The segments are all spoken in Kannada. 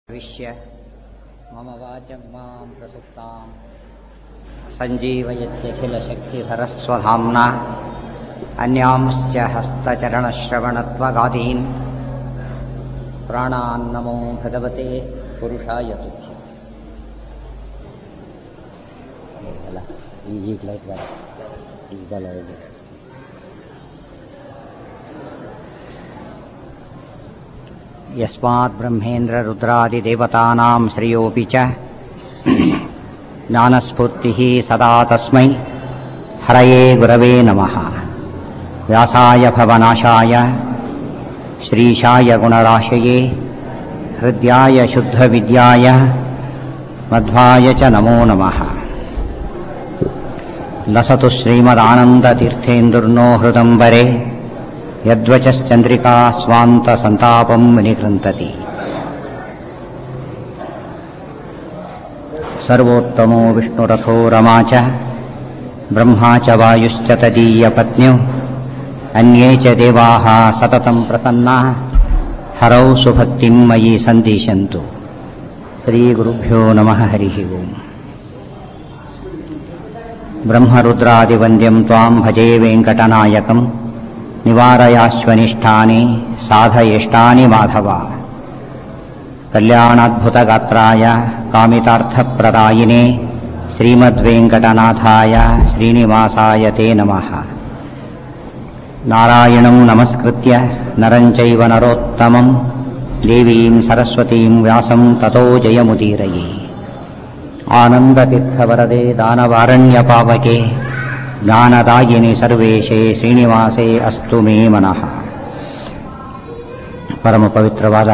विश्य मम वाचं मां प्रसुप्तां सञ्जीवयत्यखिलशक्तिधरस्वधाम्ना अन्यांश्च हस्तचरणश्रवणत्वगादीन् प्राणान्नमो भगवते पुरुषाय तुभ्यम् ಅಲ್ಲ ಈಗ ಲೈಟ್ ಬೇಡ ಈಗಲ್ಲ ಇದು ಯಸ್ಮಾತ್ ಬ್ರಹ್ಮೇಂದ್ರ ರುದ್ರಾದಿದೇವತಾನಾಂ ಶ್ರೇಯೋಪಿ ಚ ಜ್ಞಾನಸ್ಫೂರ್ತಿ ಸದಾ ತಸ್ಮೈ ಹರಯೇ ಗುರವೇ ನಮಃ ವ್ಯಾಸಾಯ ಭವನಾಶಾಯ ಶ್ರೀಶಾಯ ಗುಣರಾಶಯೇ ಹೃದಯಾಯ ಶುದ್ಧವಿದ್ಯಾಯ ಮಧ್ವಾಯ ಚ ನಮೋ ನಮಃ ಲಸತು ಶ್ರೀಮದಾನಂದತೀರ್ಥೇಂದುರ್ನೋ ಹೃದಂಬರೆ ಯದ್ವಚಶ್ಚಂದ್ರಿಕಾ ಸ್ವಾಂತ ಸಂತಾಪಂ ವಿನಿಕೃಂತತಿ ಸರ್ವೋತ್ತಮೋ ವಿಷ್ಣುರಥೋ ರಮಾ ಚ ಬ್ರಹ್ಮಾ ಚ ವಾಯುಶ್ಚ ತದೀಯಪತ್ನ್ಯೌ ಅನ್ಯೇ ಚ ದೇವಾಃ ಸತತಂ ಪ್ರಸನ್ನಾಃ ಹರೌ ಸುಭಕ್ತಿಂ ಮಯಿ ಸಂದಿಶಂತು ಶ್ರೀಗುರುಭ್ಯೋ ನಮಃ ಹರಿಃ ಓಂ ಬ್ರಹ್ಮರುದ್ರಾದಿವಂದ್ಯಂ ತ್ವಾಂ ಭಜೆ ವೆಂಕಟನಾಯಕಂ ನಿವಾರಯಾಶ್ವನಿಷ್ಠಾನಿ ಸಾಧಯೇಷ್ಟಾನಿ ಮಾಧವ ಕಲ್ಯಾಣಾದ್ಭುತಗಾತ್ರಾಯ ಕಾಮಿತಾರ್ಥಪ್ರದಾಯಿನೇ ಶ್ರೀಮದ್ವೆಂಕಟನಾಥಾಯ ಶ್ರೀನಿವಾಸಾಯ ತೇ ನಮಃ ನಾರಾಯಣಂ ನಮಸ್ಕೃತ್ಯ ನರಂಚೈವ ನರೋತ್ತಮಂ ದೇವೀಂ ಸರಸ್ವತೀಂ ವ್ಯಾಸಂ ತತೋ ಜಯಮುದೀರಯೇ ಆನಂದತೀರ್ಥವರದೆ ದಾನವಾರಣ್ಯಪಾವಕೆ ಜ್ಞಾನದಾಯಿನಿ ಸರ್ವೇಶೇ ಶ್ರೀನಿವಾಸೇ ಅಸ್ತು ಮೇ ಮನಃ ಪರಮ ಪವಿತ್ರವಾದ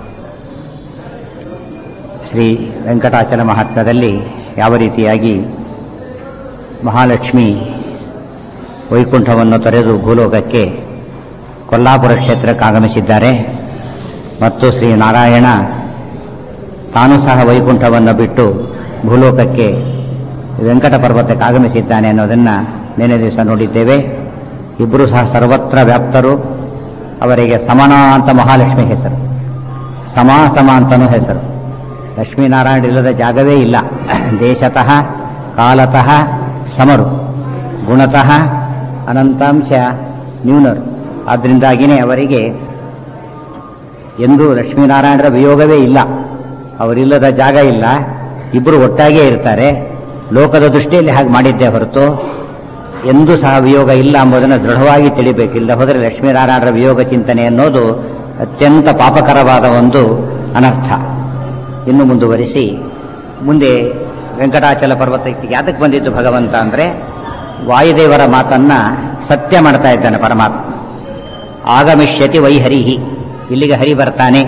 ಶ್ರೀ ವೆಂಕಟಾಚಲ ಮಹಾತ್ಮದಲ್ಲಿ ಯಾವ ರೀತಿಯಾಗಿ ಮಹಾಲಕ್ಷ್ಮಿ ವೈಕುಂಠವನ್ನು ತೊರೆದು ಭೂಲೋಕಕ್ಕೆ ಕೊಲ್ಲಾಪುರ ಕ್ಷೇತ್ರಕ್ಕೆ ಆಗಮಿಸಿದ್ದಾರೆ ಮತ್ತು ಶ್ರೀ ನಾರಾಯಣ ತಾನು ಸಹ ವೈಕುಂಠವನ್ನು ಬಿಟ್ಟು ಭೂಲೋಕಕ್ಕೆ ವೆಂಕಟ ಪರ್ವತಕ್ಕೆ ಆಗಮಿಸಿದ್ದಾನೆ ಅನ್ನೋದನ್ನು ನಿನ್ನೆ ದಿವಸ ನೋಡಿದ್ದೇವೆ ಇಬ್ಬರು ಸಹ ಸರ್ವತ್ರ ವ್ಯಾಪ್ತರು ಅವರಿಗೆ ಸಮಾನ ಅಂತ ಮಹಾಲಕ್ಷ್ಮಿ ಹೆಸರು ಸಮಾ ಸಮ ಅಂತನೂ ಹೆಸರು ಲಕ್ಷ್ಮೀನಾರಾಯಣ ಇಲ್ಲದ ಜಾಗವೇ ಇಲ್ಲ ದೇಶತಃ ಕಾಲತಃ ಸಮರು ಗುಣತಃ ಅನಂತಾಂಶ ನ್ಯೂನರು ಆದ್ದರಿಂದಾಗಿಯೇ ಅವರಿಗೆ ಎಂದೂ ಲಕ್ಷ್ಮೀನಾರಾಯಣರ ವಿಯೋಗವೇ ಇಲ್ಲ ಅವರಿಲ್ಲದ ಜಾಗ ಇಲ್ಲ ಇಬ್ಬರು ಒಟ್ಟಾಗೇ ಇರ್ತಾರೆ ಲೋಕದ ದೃಷ್ಟಿಯಲ್ಲಿ ಹಾಗೆ ಮಾಡಿದ್ದೇ ಹೊರತು ಎಂದೂ ಸಹ ವಿಯೋಗ ಇಲ್ಲ ಎಂಬುದನ್ನು ದೃಢವಾಗಿ ತಿಳಿಬೇಕಿಲ್ಲ ಹೋದರೆ ಲಕ್ಷ್ಮೀನಾರಾಯಣರ ವಿಯೋಗ ಚಿಂತನೆ ಅನ್ನೋದು ಅತ್ಯಂತ ಪಾಪಕರವಾದ ಒಂದು ಅನರ್ಥ ಇನ್ನು ಮುಂದುವರಿಸಿ ಮುಂದೆ ವೆಂಕಟಾಚಲ ಪರ್ವತಕ್ಕೆ ಯಾತಕ್ಕೆ ಬಂದಿದ್ದು ಭಗವಂತ ಅಂದರೆ ವಾಯುದೇವರ ಮಾತನ್ನ ಸತ್ಯ ಮಾಡ್ತಾ ಇದ್ದಾನೆ ಪರಮಾತ್ಮ ಆಗಮಿಷ್ಯತಿ ವೈಹರಿಹಿ ಇಲ್ಲಿಗೆ ಹರಿ ಬರ್ತಾನೆ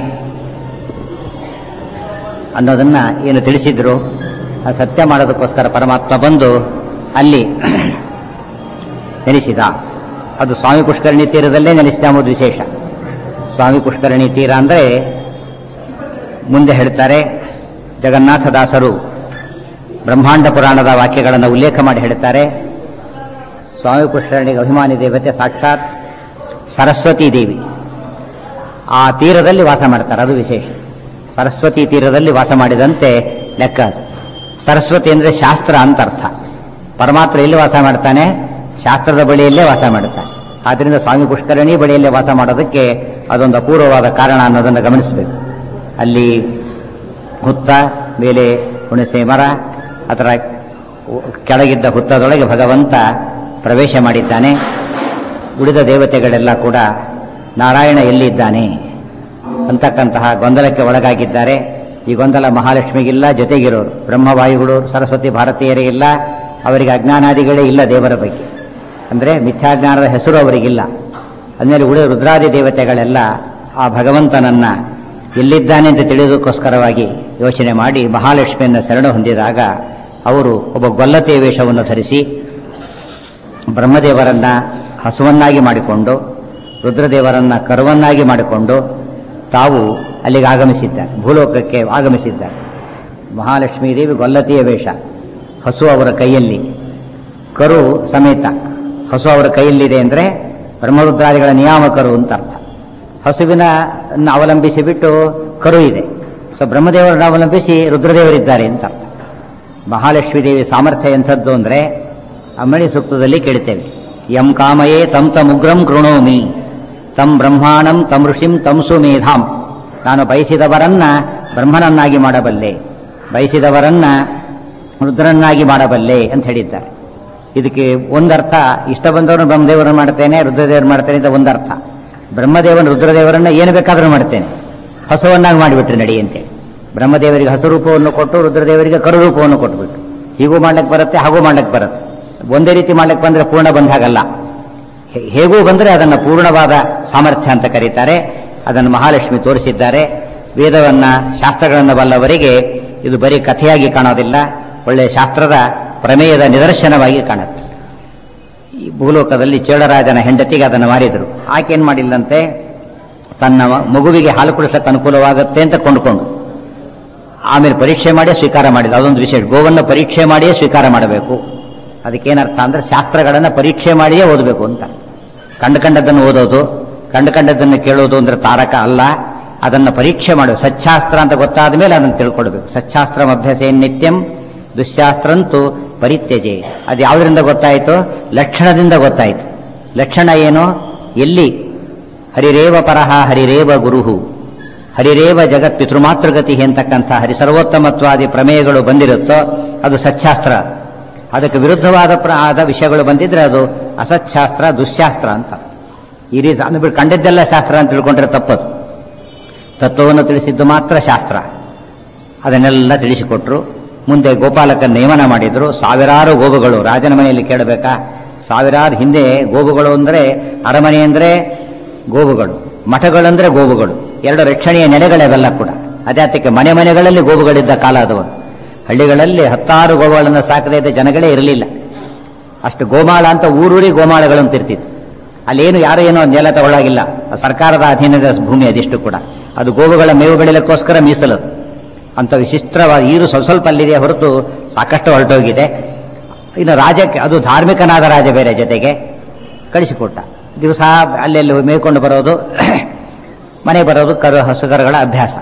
ಅನ್ನೋದನ್ನ ಏನು ತಿಳಿಸಿದ್ರು ಆ ಸತ್ಯ ಮಾಡೋದಕ್ಕೋಸ್ಕರ ಪರಮಾತ್ಮ ಬಂದು ಅಲ್ಲಿ ನೆಲೆಸಿದ ಅದು ಸ್ವಾಮಿ ಪುಷ್ಕರಣಿ ತೀರದಲ್ಲೇ ನೆಲೆಸಿದ ಎಂಬುದು ವಿಶೇಷ ಸ್ವಾಮಿ ಪುಷ್ಕರಣಿ ತೀರ ಅಂದರೆ ಮುಂದೆ ಹೇಳ್ತಾರೆ ಜಗನ್ನಾಥದಾಸರು ಬ್ರಹ್ಮಾಂಡ ಪುರಾಣದ ವಾಕ್ಯಗಳನ್ನು ಉಲ್ಲೇಖ ಮಾಡಿ ಹೇಳ್ತಾರೆ ಸ್ವಾಮಿ ಪುಷ್ಕರಣಿಗೆ ಅಭಿಮಾನಿ ದೇವತೆ ಸಾಕ್ಷಾತ್ ಸರಸ್ವತಿ ದೇವಿ ಆ ತೀರದಲ್ಲಿ ವಾಸ ಮಾಡ್ತಾರೆ ಅದು ವಿಶೇಷ ಸರಸ್ವತಿ ತೀರದಲ್ಲಿ ವಾಸ ಮಾಡಿದಂತೆ ಲೆಕ್ಕ ಸರಸ್ವತಿ ಅಂದರೆ ಶಾಸ್ತ್ರ ಅಂತ ಅರ್ಥ ಪರಮಾತ್ಮ ಎಲ್ಲಿ ವಾಸ ಮಾಡ್ತಾನೆ ಶಾಸ್ತ್ರದ ಬಳಿಯಲ್ಲೇ ವಾಸ ಮಾಡುತ್ತಾನೆ ಆದ್ದರಿಂದ ಸ್ವಾಮಿ ಪುಷ್ಕರಣಿ ಬಳಿಯಲ್ಲೇ ವಾಸ ಮಾಡೋದಕ್ಕೆ ಅದೊಂದು ಅಪೂರ್ವವಾದ ಕಾರಣ ಅನ್ನೋದನ್ನು ಗಮನಿಸಬೇಕು ಅಲ್ಲಿ ಹುತ್ತ ಮೇಲೆ ಹುಣಸೆ ಮರ ಅದರ ಕೆಳಗಿದ್ದ ಹುತ್ತದೊಳಗೆ ಭಗವಂತ ಪ್ರವೇಶ ಮಾಡಿದ್ದಾನೆ ಉಳಿದ ದೇವತೆಗಳೆಲ್ಲ ಕೂಡ ನಾರಾಯಣ ಎಲ್ಲಿದ್ದಾನೆ ಅಂತಕ್ಕಂತಹ ಗೊಂದಲಕ್ಕೆ ಒಳಗಾಗಿದ್ದಾರೆ ಈ ಗೊಂದಲ ಮಹಾಲಕ್ಷ್ಮಿಗಿಲ್ಲ ಜೊತೆಗಿರೋರು ಬ್ರಹ್ಮವಾಯುಗಳು ಸರಸ್ವತಿ ಭಾರತೀಯರೇ ಇಲ್ಲ ಅವರಿಗೆ ಅಜ್ಞಾನಾದಿಗಳೇ ಇಲ್ಲ ದೇವರ ಬಗ್ಗೆ ಅಂದರೆ ಮಿಥ್ಯಾಜ್ಞಾನದ ಹೆಸರು ಅವರಿಗಿಲ್ಲ ಅಂದಮೇಲೆ ಉಳಿದ ರುದ್ರಾದಿ ದೇವತೆಗಳೆಲ್ಲ ಆ ಭಗವಂತನನ್ನ ಎಲ್ಲಿದ್ದಾನೆ ಅಂತ ತಿಳಿಯೋದಕ್ಕೋಸ್ಕರವಾಗಿ ಯೋಚನೆ ಮಾಡಿ ಮಹಾಲಕ್ಷ್ಮಿಯನ್ನು ಶರಣ ಹೊಂದಿದಾಗ ಅವರು ಒಬ್ಬ ಗೊಲ್ಲತೆಯ ವೇಷವನ್ನು ಧರಿಸಿ ಬ್ರಹ್ಮದೇವರನ್ನ ಹಸುವನ್ನಾಗಿ ಮಾಡಿಕೊಂಡು ರುದ್ರದೇವರನ್ನ ಕರುವನ್ನಾಗಿ ಮಾಡಿಕೊಂಡು ತಾವು ಅಲ್ಲಿಗೆ ಆಗಮಿಸಿದ್ದಾರೆ ಭೂಲೋಕಕ್ಕೆ ಆಗಮಿಸಿದ್ದಾರೆ ಮಹಾಲಕ್ಷ್ಮೀ ದೇವಿ ಗೊಲ್ಲತಿಯ ವೇಷ ಹಸು ಅವರ ಕೈಯಲ್ಲಿ ಕರು ಸಮೇತ ಹಸು ಅವರ ಕೈಯಲ್ಲಿದೆ ಅಂದರೆ ಬ್ರಹ್ಮರುದ್ರಾದಿಗಳ ನಿಯಾಮಕರು ಅಂತ ಅರ್ಥ ಹಸುವಿನ ಅವಲಂಬಿಸಿ ಬಿಟ್ಟು ಕರು ಇದೆ ಸೊ ಬ್ರಹ್ಮದೇವರನ್ನು ಅವಲಂಬಿಸಿ ರುದ್ರದೇವರಿದ್ದಾರೆ ಅಂತ ಅರ್ಥ ಮಹಾಲಕ್ಷ್ಮೀ ದೇವಿ ಸಾಮರ್ಥ್ಯ ಎಂಥದ್ದು ಅಂದರೆ ಅಮ್ಮಣಿ ಸೂಕ್ತದಲ್ಲಿ ಕೇಳ್ತೇವೆ ಯಂ ಕಾಮಯೇ ತಂ ತಮ್ ಉಗ್ರಂ ಕೃಣೋಮಿ ತಂ ಬ್ರಹ್ಮಾಣಂ ತಂ ಋಷಿಂ ತಂ ಸುಮೇಧಾಂ ನಾನು ಬಯಸಿದವರನ್ನ ಬ್ರಹ್ಮನನ್ನಾಗಿ ಮಾಡಬಲ್ಲೆ ಬಯಸಿದವರನ್ನ ರುದ್ರನ್ನಾಗಿ ಮಾಡಬಲ್ಲೆ ಅಂತ ಹೇಳಿದ್ದಾರೆ ಇದಕ್ಕೆ ಒಂದರ್ಥ ಇಷ್ಟ ಬಂದವನು ಬ್ರಹ್ಮದೇವರನ್ನು ಮಾಡ್ತೇನೆ ರುದ್ರದೇವರು ಮಾಡ್ತೇನೆ ಅಂತ ಒಂದರ್ಥ ಬ್ರಹ್ಮದೇವನ ರುದ್ರದೇವರನ್ನ ಏನು ಬೇಕಾದರೂ ಮಾಡ್ತೇನೆ ಹಸುವನ್ನಾಗಿ ಮಾಡಿಬಿಟ್ರೆ ನಡಿ ಅಂತೇಳಿ ಬ್ರಹ್ಮದೇವರಿಗೆ ಹಸು ರೂಪವನ್ನು ಕೊಟ್ಟು ರುದ್ರದೇವರಿಗೆ ಕರು ರೂಪವನ್ನು ಕೊಟ್ಬಿಟ್ಟು ಹೀಗೂ ಮಾಡ್ಲಿಕ್ಕೆ ಬರುತ್ತೆ ಹಾಗೂ ಮಾಡ್ಲಿಕ್ಕೆ ಬರುತ್ತೆ ಒಂದೇ ರೀತಿ ಮಾಡ್ಲಿಕ್ಕೆ ಬಂದ್ರೆ ಪೂರ್ಣ ಬಂದಾಗಲ್ಲ ಹೇ- ಹೇಗೂ ಬಂದರೆ ಅದನ್ನು ಪೂರ್ಣವಾದ ಸಾಮರ್ಥ್ಯ ಅಂತ ಕರೀತಾರೆ ಅದನ್ನು ಮಹಾಲಕ್ಷ್ಮಿ ತೋರಿಸಿದ್ದಾರೆ ವೇದವನ್ನ ಶಾಸ್ತ್ರಗಳನ್ನು ಬಲ್ಲವರಿಗೆ ಇದು ಬರೀ ಕಥೆಯಾಗಿ ಕಾಣೋದಿಲ್ಲ ಒಳ್ಳೆಯ ಶಾಸ್ತ್ರದ ಪ್ರಮೇಯದ ನಿದರ್ಶನವಾಗಿ ಕಾಣುತ್ತೆ ಈ ಭೂಲೋಕದಲ್ಲಿ ಚೇಳರಾಜನ ಹೆಂಡತಿಗೆ ಅದನ್ನು ಮಾರಿದರು ಆಕೆನ್ ಮಾಡಿಲ್ಲಂತೆ ತನ್ನ ಮ- ಮಗುವಿಗೆ ಹಾಲು ಕುಡಿಸಕ್ಕೆ ಅನುಕೂಲವಾಗುತ್ತೆ ಅಂತ ಕೊಂಡುಕೊಂಡು ಆಮೇಲೆ ಪರೀಕ್ಷೆ ಮಾಡಿ ಸ್ವೀಕಾರ ಮಾಡಿದ ಅದೊಂದು ವಿಶೇಷ ಗೋವನ್ನು ಪರೀಕ್ಷೆ ಮಾಡಿಯೇ ಸ್ವೀಕಾರ ಮಾಡಬೇಕು ಅದಕ್ಕೇನರ್ಥ ಅಂದ್ರೆ ಶಾಸ್ತ್ರಗಳನ್ನು ಪರೀಕ್ಷೆ ಮಾಡಿಯೇ ಓದಬೇಕು ಅಂತ ಕಂಡು ಕಂಡದ್ದನ್ನು ಓದೋದು ಕಂಡು ಕಂಡದ್ದನ್ನು ಕೇಳೋದು ಅಂದ್ರೆ ತಾರಕ ಅಲ್ಲ ಅದನ್ನು ಪರೀಕ್ಷೆ ಮಾಡುವ ಸಚ್ಚಾಸ್ತ್ರ ಅಂತ ಗೊತ್ತಾದ ಮೇಲೆ ಅದನ್ನು ತಿಳ್ಕೊಳ್ಬೇಕು ಸಚ್ಚಾಸ್ತ್ರ ಅಭ್ಯಾಸ ನಿತ್ಯಂ ದುಶ್ಶಾಸ್ತ್ರಂತೂ ಪರಿತ್ಯಜೆ ಅದು ಯಾವುದರಿಂದ ಗೊತ್ತಾಯಿತು ಲಕ್ಷಣದಿಂದ ಗೊತ್ತಾಯಿತು ಲಕ್ಷಣ ಏನು ಎಲ್ಲಿ ಹರಿರೇವ ಪರಹ ಹರಿರೇವ ಗುರುಹು ಹರಿರೇವ ಜಗತ್ ಪಿತೃಮಾತೃಗತಿ ಅಂತಕ್ಕಂಥ ಹರಿ ಸರ್ವೋತ್ತಮತ್ವಾದಿ ಪ್ರಮೇಯಗಳು ಬಂದಿರುತ್ತೋ ಅದು ಸಚ್ಚಾಸ್ತ್ರ ಅದಕ್ಕೆ ವಿರುದ್ಧವಾದ ಪ್ರ ಆದ ವಿಷಯಗಳು ಬಂದಿದ್ರೆ ಅದು ಅಸಚ್ಛಾಸ್ತ್ರ ದುಶ್ಶಾಸ್ತ್ರ ಅಂತ ಈ ರೀತಿ ಅಂದ್ಬಿಟ್ಟು ಕಂಡದ್ದೆಲ್ಲ ಶಾಸ್ತ್ರ ಅಂತ ತಿಳ್ಕೊಂಡ್ರೆ ತಪ್ಪದು ತತ್ವವನ್ನು ತಿಳಿಸಿದ್ದು ಮಾತ್ರ ಶಾಸ್ತ್ರ ಅದನ್ನೆಲ್ಲ ತಿಳಿಸಿಕೊಟ್ರು ಮುಂದೆ ಗೋಪಾಲಕ ನೇಮನ ಮಾಡಿದ್ರು ಸಾವಿರಾರು ಗೋವುಗಳು ರಾಜನ ಮನೆಯಲ್ಲಿ ಕೇಳಬೇಕಾ ಸಾವಿರಾರು ಹಿಂದೆ ಗೋವುಗಳು ಅಂದರೆ ಅರಮನೆ ಅಂದರೆ ಗೋವುಗಳು ಮಠಗಳಂದ್ರೆ ಗೋವುಗಳು ಎರಡು ರಕ್ಷಣೆಯ ನೆಲೆಗಳವೆಲ್ಲ ಕೂಡ ಅದ್ಯಾತಕ್ಕೆ ಮನೆ ಮನೆಗಳಲ್ಲಿ ಗೋವುಗಳಿದ್ದ ಕಾಲ ಅದು ಹಳ್ಳಿಗಳಲ್ಲಿ ಹತ್ತಾರು ಗೋವುಗಳನ್ನು ಸಾಕದೇ ಇದ್ದ ಜನಗಳೇ ಇರಲಿಲ್ಲ ಅಷ್ಟು ಗೋಮಾಳ ಅಂತ ಊರೂರಿ ಗೋಮಾಳಗಳಂತ ಇರ್ತಿತ್ತು ಅಲ್ಲೇನು ಯಾರು ಏನೋ ನೆಲ ತಗೊಳ್ಳಾಗಿಲ್ಲ ಆ ಸರ್ಕಾರದ ಅಧೀನದ ಭೂಮಿ ಅದಿಷ್ಟು ಕೂಡ ಅದು ಗೋವುಗಳ ಮೇವು ಬೆಳೆಯಲಿಕ್ಕೋಸ್ಕರ ಮೀಸಲದು ಅಂತ ವಿಶಿಷ್ಟವಾದ ಈರು ಸ್ವಲ್ಪ ಸ್ವಲ್ಪ ಅಲ್ಲಿದೆ ಹೊರತು ಸಾಕಷ್ಟು ಹೊರಟೋಗಿದೆ ಇನ್ನು ರಾಜಕ್ಕೆ ಅದು ಧಾರ್ಮಿಕನಾದ ರಾಜ ಬೇರೆ ಜೊತೆಗೆ ಕಳಿಸಿಕೊಟ್ಟ ದಿವಸ ಅಲ್ಲೆಲ್ಲಿ ಮೇಯ್ಕೊಂಡು ಬರೋದು ಮನೆ ಬರೋದು ಕರು ಹಸುಕರುಗಳ ಅಭ್ಯಾಸ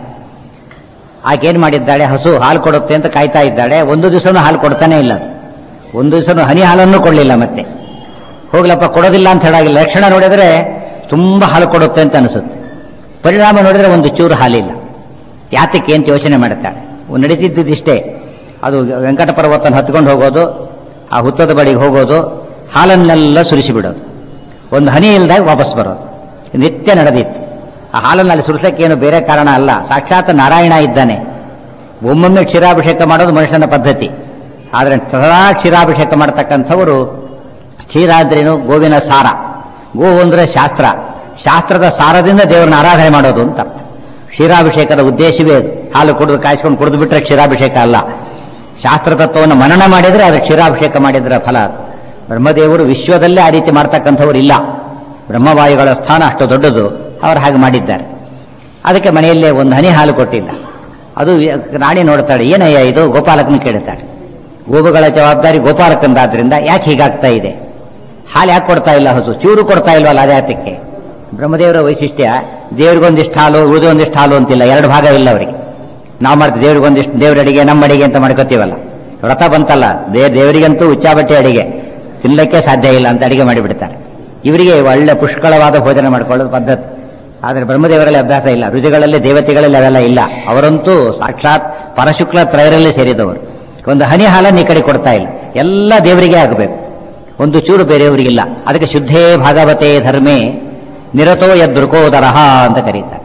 ಆಕೆ ಏನು ಮಾಡಿದ್ದಾಳೆ ಹಸು ಹಾಲು ಕೊಡುತ್ತೆ ಅಂತ ಕಾಯ್ತಾ ಇದ್ದಾಳೆ ಒಂದು ದಿವಸನೂ ಹಾಲು ಕೊಡ್ತಾನೆ ಇಲ್ಲ ಅದು ಒಂದು ದಿವಸನೂ ಹನಿ ಹಾಲನ್ನು ಕೊಡಲಿಲ್ಲ ಮತ್ತೆ ಹೋಗ್ಲಪ್ಪ ಕೊಡೋದಿಲ್ಲ ಅಂತ ಹೇಳಾಗಿಲ್ಲ ಲಕ್ಷಣ ನೋಡಿದ್ರೆ ತುಂಬಾ ಹಾಲು ಕೊಡುತ್ತೆ ಅಂತ ಅನಿಸುತ್ತೆ ಪರಿಣಾಮ ನೋಡಿದ್ರೆ ಒಂದು ಚೂರು ಹಾಲಿಲ್ಲ ಯಾತಕ್ಕೆ ಅಂತ ಯೋಚನೆ ಮಾಡುತ್ತಾಳೆ ನಡೀತಿದ್ದಿಷ್ಟೇ ಅದು ವೆಂಕಟ ಪರ್ವತನ ಹತ್ಕೊಂಡು ಹೋಗೋದು ಆ ಹುತ್ತದ ಬಳಿಗೆ ಹೋಗೋದು ಹಾಲನ್ನೆಲ್ಲ ಸುರಿಸಿ ಬಿಡೋದು ಒಂದು ಹನಿ ಇಲ್ದಾಗ ವಾಪಸ್ ಬರೋದು ನಿತ್ಯ ನಡೆದಿತ್ತು ಆ ಹಾಲನ್ನು ಅಲ್ಲಿ ಸುರಿಸಕ್ಕೇನು ಬೇರೆ ಕಾರಣ ಅಲ್ಲ ಸಾಕ್ಷಾತ್ ನಾರಾಯಣ ಇದ್ದಾನೆ ಒಮ್ಮೊಮ್ಮೆ ಕ್ಷೀರಾಭಿಷೇಕ ಮಾಡೋದು ಮನುಷ್ಯನ ಪದ್ಧತಿ ಆದರೆ ಸದಾ ಕ್ಷೀರಾಭಿಷೇಕ ಮಾಡ್ತಕ್ಕಂಥವರು ಕ್ಷೀರ ಅಂದ್ರೇನು ಗೋವಿನ ಸಾರ ಗೋವು ಅಂದ್ರೆ ಶಾಸ್ತ್ರ ಶಾಸ್ತ್ರದ ಸಾರದಿಂದ ದೇವರನ್ನ ಆರಾಧನೆ ಮಾಡೋದು ಅಂತ ಅರ್ಥ ಕ್ಷೀರಾಭಿಷೇಕದ ಉದ್ದೇಶವೇ ಅದು ಹಾಲು ಕುಡಿದು ಕಾಯಿಸ್ಕೊಂಡು ಕುಡಿದು ಬಿಟ್ರೆ ಕ್ಷೀರಾಭಿಷೇಕ ಅಲ್ಲ ಶಾಸ್ತ್ರ ತತ್ವವನ್ನು ಮನನ ಮಾಡಿದ್ರೆ ಅದು ಕ್ಷೀರಾಭಿಷೇಕ ಮಾಡಿದ್ರೆ ಫಲ ಅದು ಬ್ರಹ್ಮದೇವರು ವಿಶ್ವದಲ್ಲೇ ಆ ರೀತಿ ಮಾಡ್ತಕ್ಕಂಥವ್ರು ಇಲ್ಲ ಬ್ರಹ್ಮವಾಯುಗಳ ಸ್ಥಾನ ಅಷ್ಟು ದೊಡ್ಡದು ಅವರು ಹಾಗೆ ಮಾಡಿದ್ದಾರೆ ಅದಕ್ಕೆ ಮನೆಯಲ್ಲೇ ಒಂದು ಹನಿ ಹಾಲು ಕೊಟ್ಟಿಲ್ಲ ಅದು ರಾಣಿ ನೋಡ್ತಾಳೆ ಏನಯ್ಯ ಇದು ಗೋಪಾಲಕನ ಕೇಳುತ್ತಾಳೆ ಗೋವುಗಳ ಜವಾಬ್ದಾರಿ ಗೋಪಾಲಕಂದಾದ್ರಿಂದ ಯಾಕೆ ಹೀಗಾಗ್ತಾ ಇದೆ ಹಾಲು ಯಾಕೆ ಕೊಡ್ತಾ ಇಲ್ಲ ಹಸು ಚೂರು ಕೊಡ್ತಾ ಇಲ್ವಲ್ಲ ಅದ್ಯಾತಕ್ಕೆ ಬ್ರಹ್ಮದೇವರ ವೈಶಿಷ್ಟ್ಯ ದೇವ್ರಿಗೊಂದಿಷ್ಟು ಹಾಲು ಉಳಿದೊಂದಿಷ್ಟು ಹಾಲು ಅಂತಿಲ್ಲ ಎರಡು ಭಾಗ ಇಲ್ಲ ಅವರಿಗೆ ನಾವು ಮಾಡ್ತೀವಿ ದೇವ್ರಿಗೊಂದಿಷ್ಟು ದೇವ್ರ ಅಡಿಗೆ ನಮ್ಮ ಅಡಿಗೆ ಅಂತ ಮಾಡ್ಕೋತೀವಲ್ಲ ವ್ರತ ಬಂತಲ್ಲ ದೇ ದೇವರಿಗಂತೂ ಉಚ್ಚಾಬಟ್ಟೆ ಅಡಿಗೆ ತಿನ್ನಲಿಕ್ಕೆ ಸಾಧ್ಯ ಇಲ್ಲ ಅಂತ ಅಡಿಗೆ ಮಾಡಿಬಿಡ್ತಾರೆ ಇವರಿಗೆ ಒಳ್ಳೆ ಪುಷ್ಕಳವಾದ ಭೋಜನ ಮಾಡ್ಕೊಳ್ಳೋದು ಪದ್ಧತಿ ಆದರೆ ಬ್ರಹ್ಮದೇವರಲ್ಲಿ ಅಭ್ಯಾಸ ಇಲ್ಲ ರುಚಿಗಳಲ್ಲಿ ದೇವತೆಗಳಲ್ಲಿ ಅವೆಲ್ಲ ಇಲ್ಲ ಅವರಂತೂ ಸಾಕ್ಷಾತ್ ಪರಶುಕ್ಲ ತ್ರಯರಲ್ಲಿ ಸೇರಿದವರು ಒಂದು ಹನಿ ಹಾಲನ್ನು ಈ ಕಡೆ ಕೊಡ್ತಾ ಇಲ್ಲ ಎಲ್ಲ ದೇವರಿಗೆ ಆಗಬೇಕು ಒಂದು ಚೂರು ಬೇರೆಯವರಿಗಿಲ್ಲ ಅದಕ್ಕೆ ಶುದ್ಧೇ ಭಾಗವತೆ ಧರ್ಮೇ ನಿರತೋ ಯದೃಕೋದರಹ ಅಂತ ಕರೀತಾರೆ